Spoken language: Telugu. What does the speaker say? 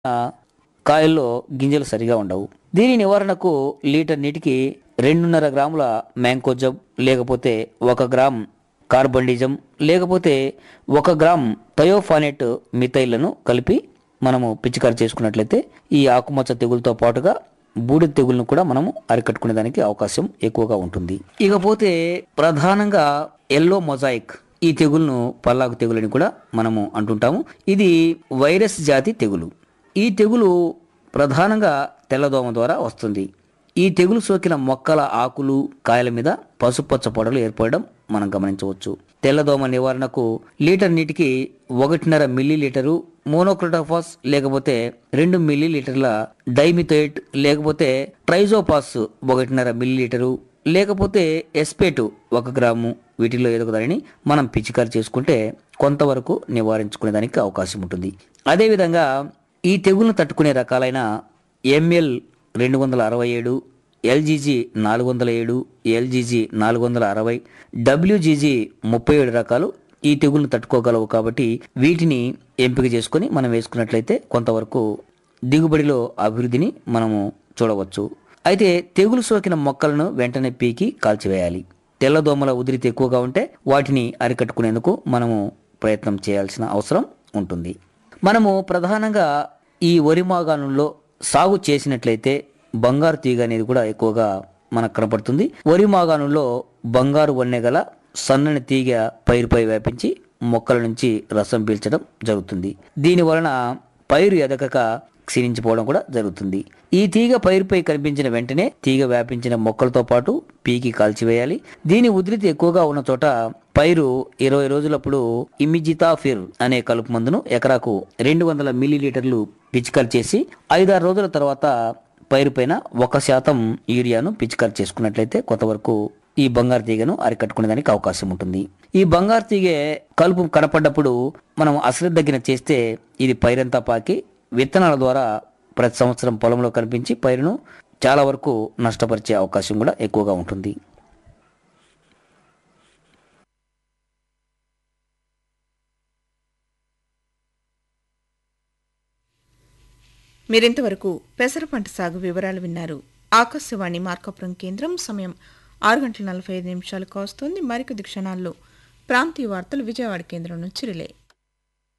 కాయల్లో గింజలు సరిగా ఉండవు దీని నివారణకు లీటర్ నీటికి రెండున్నర గ్రాముల మ్యాంకోజబ్ లేకపోతే ఒక గ్రామ్ కార్బండిజం లేకపోతే ఒక గ్రామ్ థయోఫానెట్ మిథైళ్లను కలిపి మనము పిచికారి చేసుకున్నట్లయితే ఈ ఆకుమచ్చ తెగులతో పాటుగా బూడిద తెగులను కూడా మనము అరికట్టుకునే దానికి అవకాశం ఎక్కువగా ఉంటుంది ఇకపోతే ప్రధానంగా ఎల్లో మొజాయిక్ ఈ తెగులును పల్లాకు తెగులని కూడా మనము అంటుంటాము ఇది వైరస్ జాతి తెగులు ఈ తెగులు ప్రధానంగా తెల్లదోమ ద్వారా వస్తుంది ఈ తెగులు సోకిన మొక్కల ఆకులు కాయల మీద పసుపచ్చ పొడలు ఏర్పడడం మనం గమనించవచ్చు తెల్లదోమ నివారణకు లీటర్ నీటికి ఒకటిన్నర మిల్లీ లీటరు మోనోక్రోటోఫాస్ లేకపోతే రెండు మిల్లీ లీటర్ల డైమిథోయిట్ లేకపోతే ట్రైజోపాస్ ఒకటిన్నర మిల్లీ లీటరు లేకపోతే ఎస్పేటు ఒక గ్రాము వీటిలో ఏదో ఒక దానిని మనం పిచికారి చేసుకుంటే కొంతవరకు నివారించుకునే దానికి అవకాశం ఉంటుంది అదేవిధంగా ఈ తెగులను తట్టుకునే రకాలైన ఎంఎల్ రెండు వందల అరవై ఏడు ఎల్జీజీ నాలుగు వందల ఏడు ఎల్జీజీ నాలుగు వందల అరవై డబ్ల్యూజీజీ ముప్పై ఏడు రకాలు ఈ తెగులను తట్టుకోగలవు కాబట్టి వీటిని ఎంపిక చేసుకొని మనం వేసుకున్నట్లయితే కొంతవరకు దిగుబడిలో అభివృద్ధిని మనము చూడవచ్చు అయితే తెగులు సోకిన మొక్కలను వెంటనే పీకి కాల్చివేయాలి తెల్లదోమల ఉధృతి ఎక్కువగా ఉంటే వాటిని అరికట్టుకునేందుకు మనము ప్రయత్నం చేయాల్సిన అవసరం ఉంటుంది మనము ప్రధానంగా ఈ వరి మాగాణంలో సాగు చేసినట్లయితే బంగారు తీగ అనేది కూడా ఎక్కువగా మనకు కనపడుతుంది వరి మాగాణంలో బంగారు వన్నె గల సన్నని తీగ పైరుపై వ్యాపించి మొక్కల నుంచి రసం పీల్చడం జరుగుతుంది దీని వలన పైరు ఎదగక క్షీణించిపోవడం కూడా జరుగుతుంది ఈ తీగ పైరుపై కనిపించిన వెంటనే తీగ వ్యాపించిన మొక్కలతో పాటు పీకి కాల్చివేయాలి దీని ఉధృతి ఎక్కువగా ఉన్న చోట పైరు ఇరవై రోజులప్పుడు ఇమిజితాఫిర్ అనే కలుపు మందును ఎకరాకు రెండు వందల మిల్లీలీటర్లు పిచికారి చేసి ఐదారు రోజుల తర్వాత పైరు పైన ఒక శాతం యూరియాను పిచికారి చేసుకున్నట్లయితే కొంతవరకు ఈ బంగారు తీగను అరికట్టుకునేదానికి అవకాశం ఉంటుంది ఈ బంగారు తీగ కలుపు కనపడ్డప్పుడు మనం అశ్రద్ధగిన చేస్తే ఇది పైరంతా పాకి విత్తనాల ద్వారా ప్రతి సంవత్సరం పొలంలో కనిపించి పైరును చాలా వరకు నష్టపరిచే అవకాశం కూడా ఎక్కువగా ఉంటుంది మీరింతవరకు పెసర పంట సాగు వివరాలు విన్నారు ఆకాశవాణి మార్కాపురం కేంద్రం సమయం ఆరు గంటల నలభై ఐదు నిమిషాలు కావస్తోంది మరికొద్ది క్షణాల్లో ప్రాంతీయ వార్తలు విజయవాడ కేంద్రం నుంచి రిలే